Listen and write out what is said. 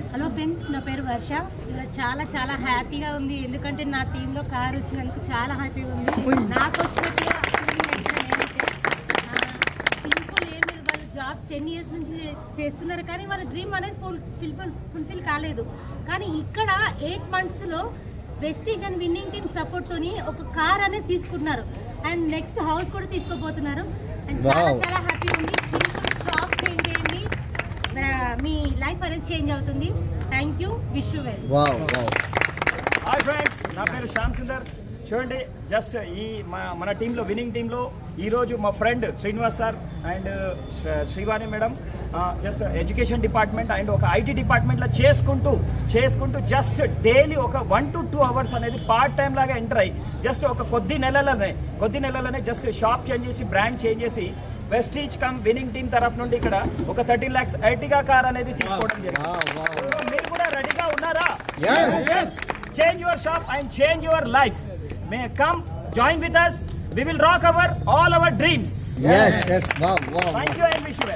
Hello friends నా పేరు వర్ష ఇవాళ చాలా చాలా హ్యాపీగా ఉంది ఎందుకంటే నా టీంలో కార్ వచ్చినందుకు చాలా హ్యాపీగా ఉంది నాకు వచ్చినట్టుగా సింపుల్ ఏం లేదు వాళ్ళు జాబ్స్ టెన్ ఇయర్స్ నుంచి చేస్తున్నారు కానీ వాళ్ళ డ్రీమ్ అనేది ఫుల్ఫిల్ ఫుల్ఫిల్ కాలేదు కానీ ఇక్కడ ఎయిట్ మంత్స్లో వెస్టీజ్ అండ్ విన్నింగ్ టీమ్ సపోర్ట్తోని ఒక కార్ అనేది తీసుకుంటున్నారు అండ్ నెక్స్ట్ హౌస్ కూడా తీసుకోబోతున్నారు అండ్ చాలా Wow. చాలా హ్యాపీగా ఉంది సింపుల్ షాప్ చేంజ్ చేయండి మన- మీ లైఫ్ అనేది చేంజ్ అవుతుంది thank you wish you well wow wow hi friends నా పేరు శ్యామ్ సుందర్ చూడండి జస్ట్ ఈ మా- మన టీంలో విన్నింగ్ టీంలో ఈరోజు మా friend Srinivas sir and Srivani madam just education department and ఒక ఐటీ డిపార్ట్మెంట్లో చేసుకుంటూ చేసుకుంటూ జస్ట్ డైలీ ఒక వన్ టు టూ అవర్స్ అనేది పార్ట్ టైం లాగా ఎంటర్ అయ్యి జస్ట్ ఒక కొద్ది నెలలనే కొద్ది నెలలనే జస్ట్ షాప్ చేంజ్ చేసి బ్రాండ్ చేంజ్ చేసి వెస్టీజ్ కమ్ విన్నింగ్ టీం తరఫు నుండి ఇక్కడ ఒక థర్టీన్ ల్యాక్స్ ఎర్టిగా కార్ అనేది తీసుకోవడం జరిగింది వావ్ వావ్ So, మీరు కూడా రెడీగా ఉన్నారా Yes. change your shop and change your life. May come, join with us. We will rock our all our dreams. yes yes wow wow Thank you and wish you well.